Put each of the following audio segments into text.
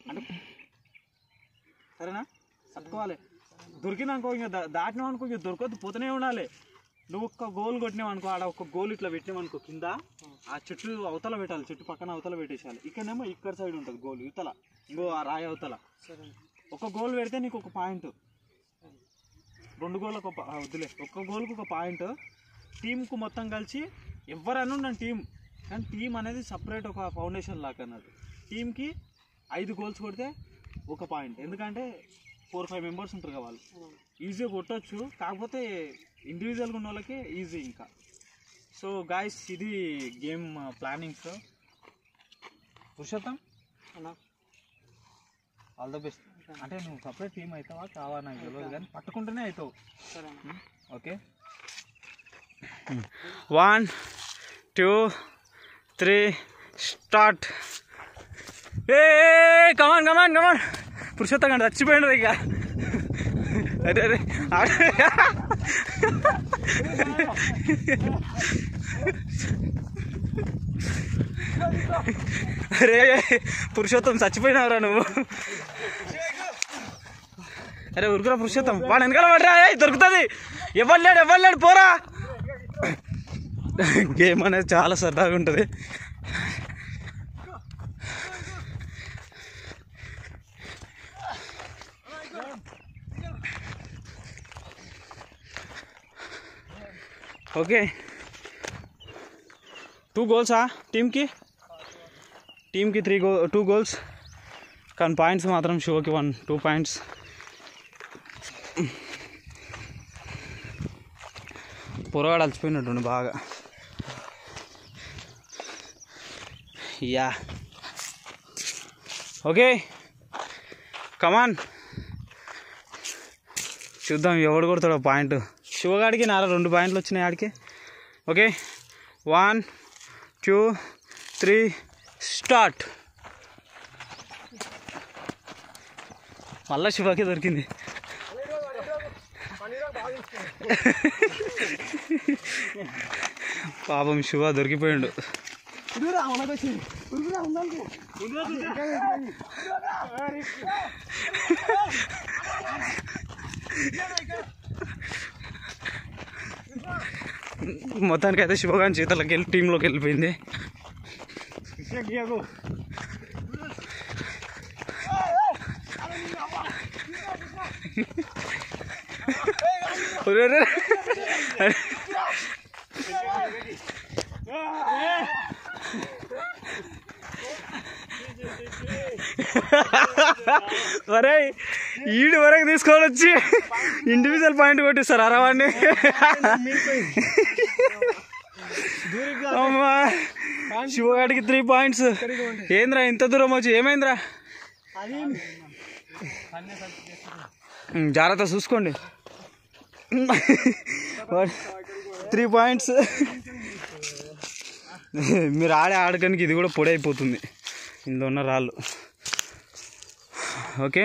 అంటే సరేనా పట్టుకోవాలి దొరికినాకో ఇంకా దా- దాటినావు అనుకో ఇంకా దొరకద్దు పోతూనే ఉండాలి నువ్వు ఒక్క గోల్ కొట్టినావు అనుకో ఆడ ఒక్క గోల్ ఇట్లా పెట్టినావు అనుకో కింద ఆ చెట్టు అవతల పెట్టాలి చెట్టు పక్కన అవతల పెట్టేసేయాలి ఇక్కడనేమో ఇక్కడ సైడ్ ఉంటుంది గోల్ ఇవతల ఇంకో ఆ రాయి అవతల సరే ఒక గోల్ పెడితే నీకు ఒక పాయింట్ రెండు గోళ్ళకు ఒక పా- ఆ, వద్దులే ఒక్క గోల్కి ఒక పాయింట్ టీంకు మొత్తం కలిసి ఎవరైనా ఉన్న టీం కానీ టీం అనేది సపరేట్ ఒక ఫౌండేషన్ లాగా అన్నట్టు టీంకి ఐదు గోల్స్ కొడితే ఒక పాయింట్ ఎందుకంటే ఫోర్ ఫైవ్ మెంబర్స్ ఉంటారు కదా వాళ్ళు ఈజీగా కొట్టొచ్చు కాకపోతే ఇండివిజువల్గా ఉన్న వాళ్ళకి ఈజీ ఇంకా సో గాయస్ ఇది గేమ్ ప్లానింగ్స్ పురుషోత్తం అన్నా ఆల్ ద బెస్ట్ అంటే నువ్వు సపరేట్ టీం అవుతావా కావా నాకు తెలియదు కానీ పట్టుకుంటూనే అవుతావు సరే అన్న okay one two three start ఏ కమాన్ కమాన్ కమాన్ పురుషోత్తం కంటే చచ్చిపోయిండు ఇక అరే అరే ఆడ- అరే పురుషోత్తం చచ్చిపోయినావురా నువ్వు అరే ఉరుకురా పురుషోత్తం వాడు వెనకాల పడరా ఏయ్ దొరుకుతుంది ఎవరు లేడు ఎవరు లేడు పోరా గేమ్ అనేది చాలా సరదాగా ఉంటుంది ఓకే టూ గోల్సా టీమ్కి టీమ్కి త్రీ గో టూ గోల్స్ కానీ పాయింట్స్ మాత్రం షోకి వన్ టూ పాయింట్స్ పొరగాడు అలసిపోయినట్టుండి బాగా యా ఓకే కమాన్ చూద్దాం ఎవడు కొడతాడో పాయింట్ శివగాడికి నాలుగు రెండు పాయింట్లు వచ్చినాయి ఆడికి okay one two three start మళ్ళా శివకి దొరికింది పాపం శివ దొరికిపోయిండు ఉరుకురా మనకు వచ్చింది ఉరుకురా ఉందానికి మొత్తానికి అయితే శివగాని చేతులకు వెళ్ళి టీంలోకి వెళ్ళిపోయింది ఒరే, ఒరే. ఒరే ఈడు వరకు తీసుకొని వచ్చి ఇండివిజువల్ పాయింట్ కొట్టిస్తారు అరవాడిని అమ్మా శివగాడికి త్రీ పాయింట్స్ ఏంద్రా ఇంత దూరం వచ్చి ఏమైందిరా అది ఉమ్, జాగ్రత్త చూసుకోండి త్రీ పాయింట్స్ మీరు ఆడే ఆడకానికి ఇది కూడా పొడి అయిపోతుంది ఇందులో ఉన్న రాళ్ళు ఓకే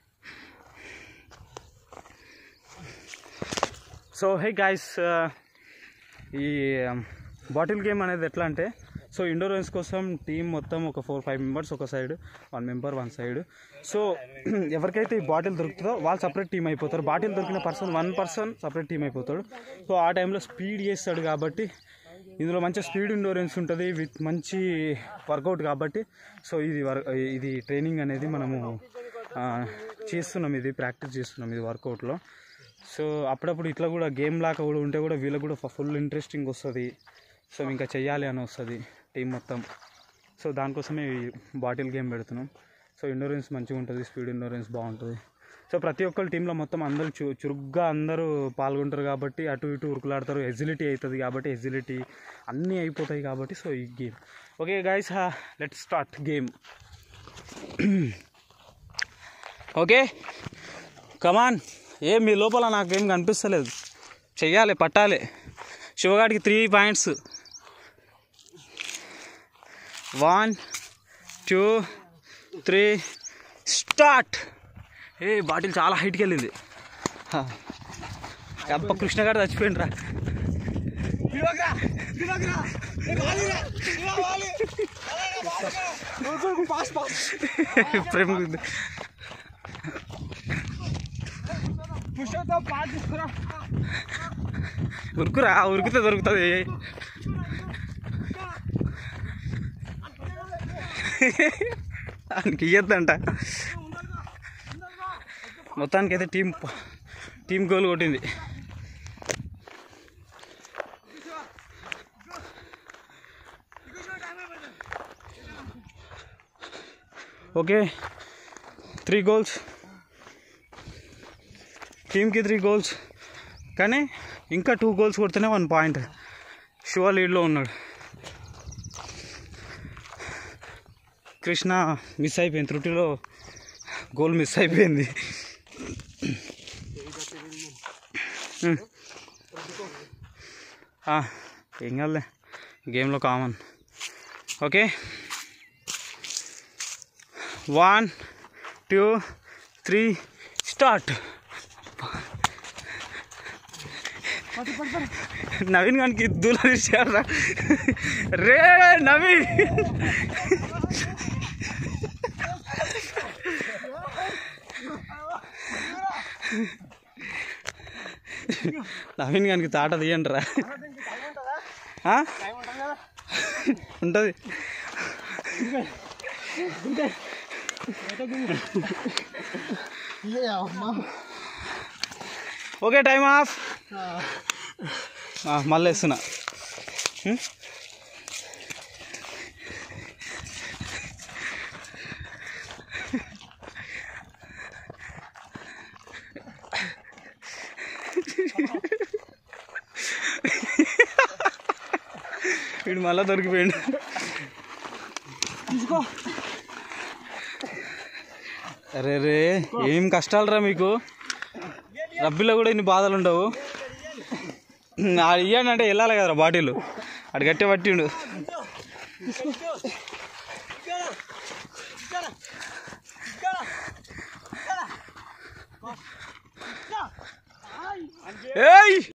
సో హే గాయస్ ఈ బాటిల్ గేమ్ అనేది ఎట్లా అంటే సో ఇండోర్ గేమ్స్ కోసం టీం మొత్తం ఒక ఫోర్ ఫైవ్ మెంబర్స్ ఒక side one member one side so ఎవరికైతే ఈ బాటిల్ దొరుకుతుందో వాళ్ళు సపరేట్ టీం అయిపోతారు బాటిల్ దొరికిన person one person separate team అయిపోతాడు సో ఆ టైంలో స్పీడ్ చేస్తాడు కాబట్టి ఇందులో మంచి స్పీడ్ ఇండోరెన్స్ ఉంటుంది విత్ మంచి వర్కౌట్ కాబట్టి సో ఇది వర్ ఇది ట్రైనింగ్ అనేది మనము ఆ, చేస్తున్నాం ఇది ప్రాక్టీస్ చేస్తున్నాం ఇది వర్కౌట్లో సో అప్పుడప్పుడు ఇట్లా కూడా గేమ్ లాగా కూడా ఉంటే కూడా వీళ్ళకి కూడా ఫుల్ ఇంట్రెస్టింగ్ వస్తుంది సో ఇంకా చెయ్యాలి అని వస్తుంది టీం మొత్తం సో దానికోసమే ఈ బాటిల్ గేమ్ పెడుతున్నాం సో ఇండోరెన్స్ మంచిగా ఉంటుంది స్పీడ్ ఇండోరెన్స్ బాగుంటుంది సో ప్రతి ఒక్కరు టీంలో మొత్తం అందరూ చు చురుగ్గా అందరూ పాల్గొంటారు కాబట్టి అటు ఇటు ఉరుకులాడతారు ఎజిలిటీ అవుతుంది కాబట్టి ఎజిలిటీ అన్నీ అయిపోతాయి కాబట్టి సో ఈ game okay guys let start game okay come on ఏ మీ లోపల నాకేం కనిపిస్తలేదు చెయ్యాలి పట్టాలి శివగాడికి three points one two three start ఏ బాటిల్ చాలా హైట్కి వెళ్ళింది హా. అబ్బ కృష్ణ గారు చచ్చిపోయిండ్రా దిగరా దిగరా ఏ వాలిరా దిగరా వాలి పాస్ పాస్ ప్రేమ పుష్పతో పాస్ తీసుకురా ఉరుకురా ఉరికితే దొరుకుతుంది ఆయనకి ఇయ్యద్దంట మొత్తానికి అయితే టీం టీం గోల్ కొట్టింది ఓకే త్రీ గోల్స్ టీంకి త్రీ గోల్స్ కానీ ఇంకా టూ గోల్స్ కొడితేనే వన్ పాయింట్ శివ లీడ్లో ఉన్నాడు కృష్ణ మిస్ అయిపోయింది త్రుటిలో గోల్ మిస్ అయిపోయింది ఉమ్. ఆ, ఏం కాదులే గేమ్లో come on okay one two three start Naveen గానికి దూల తీసారా రే నవీన్ నవీన్ గానికి తాట తీయండి రా ఉంటుంది ఓకే టైం ఆఫ్ మళ్ళీ వేస్తున్నా ఉం? వీడు మళ్ళా దొరికిపోయాడు అరే రే ఏం కష్టాలు రా మీకు రబ్బీలో కూడా ఇన్ని బాధలు ఉండవు ఇవ్వండి అంటే వెళ్ళాలి కదరా బాటిల్ అటు గట్టి పట్టిండు ఏయ్